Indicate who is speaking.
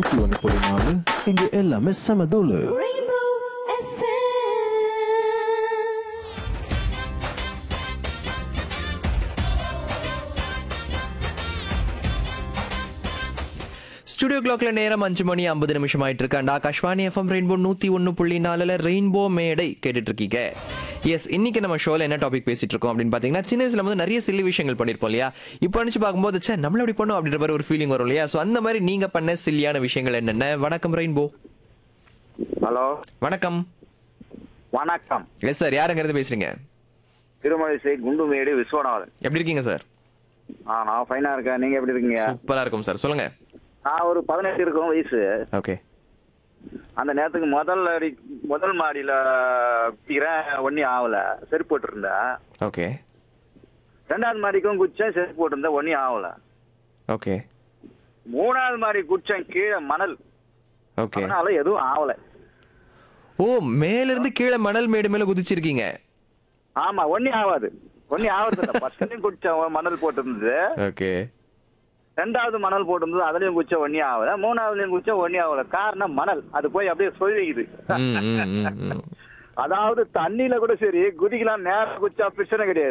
Speaker 1: நூத்தி ஒன்று புள்ளி நாலு இங்க எல்லாமே செம தூளு
Speaker 2: Rainbow FM.
Speaker 3: ஸ்டுடியோ கிளாக்ல நேரம் அஞ்சு மணி ஐம்பது நிமிஷம் ஆயிட்டு இருக்கு அண்ட் ஆகாஷ்வாணி எஃப்எம் ரெயின்போ நூத்தி ஒன்னு புள்ளி நாலுல ரெயின்போ மேடை கேட்டுட்டு இருக்கீங்க எஸ் இன்னைக்கு நம்ம ஷோல என்ன டாபிக் பேசிட்டு இருக்கோம் அப்படின்னு பாத்தீங்கன்னா சின்ன வயசுல வந்து நிறைய சில்லி விஷயங்கள் பண்ணிருப்போம் இல்லையா இப்போ நினைச்சு பார்க்கும்போது சே நம்மள அப்படி பண்ணோம் அப்படின்ற மாதிரி ஒரு ஃபீலிங் வரும் இல்லையா ஸோ அந்த மாதிரி நீங்க பண்ண சில்லியான விஷயங்கள் என்னென்ன வணக்கம் ரெயின்போ
Speaker 4: ஹலோ
Speaker 3: வணக்கம்
Speaker 4: வணக்கம்
Speaker 3: எஸ் சார் யாருங்கிறது பேசுறீங்க
Speaker 4: திருமழிசை குண்டுமேடு விஸ்வநாதன்
Speaker 3: எப்படி இருக்கீங்க சார்
Speaker 4: ஆ நான் ஃபைனா இருக்கேன் நீங்க எப்படி இருக்கீங்க
Speaker 3: சூப்பரா இருக்கும் சார் சொல்லுங்க
Speaker 4: நான் ஒரு பதினெட்டு இருக்கும் வயசு
Speaker 3: ஓகே
Speaker 4: அந்த நேரத்துக்கு முதல் அடி முதல் மாடியில குத்திக்கிறேன் ஒன்னும் ஆகல செருப்பு போட்டிருந்தேன்
Speaker 3: ஓகே
Speaker 4: ரெண்டாவது மாடிக்கும் குச்சேன் செருப்பு போட்டிருந்தேன் ஒன்னும் ஆகல
Speaker 3: ஓகே
Speaker 4: மூணாவது மாடி குச்சேன் கீழே மணல்
Speaker 3: ஓகே
Speaker 4: அதனால எதுவும் ஆகல
Speaker 3: ஓ மேல இருந்து கீழே மணல் மேடு மேல குதிச்சிருக்கீங்க
Speaker 4: ஆமா ஒன்னும் ஆகாது ஒன்னும் ஆகுறது இல்லை ஃபர்ஸ்ட்லயும் குச்சேன் மணல் போட்டிருந்தது
Speaker 3: ஓகே
Speaker 4: ரெண்டாவது மணல் போட்டிருந்தது அதுலயும் குச்ச ஒன்னி ஆகல மூணாவதுலயும் குச்ச ஒன்னி ஆகல காரணம் மணல் அது போய் அப்படியே சொல்லிக்குது
Speaker 3: ம் ம் ம் ம்
Speaker 4: அதாவது தண்ணியில கூட சரி குதிக்கலாம் நேரம் குச்சா பிரச்சனை கிடையாது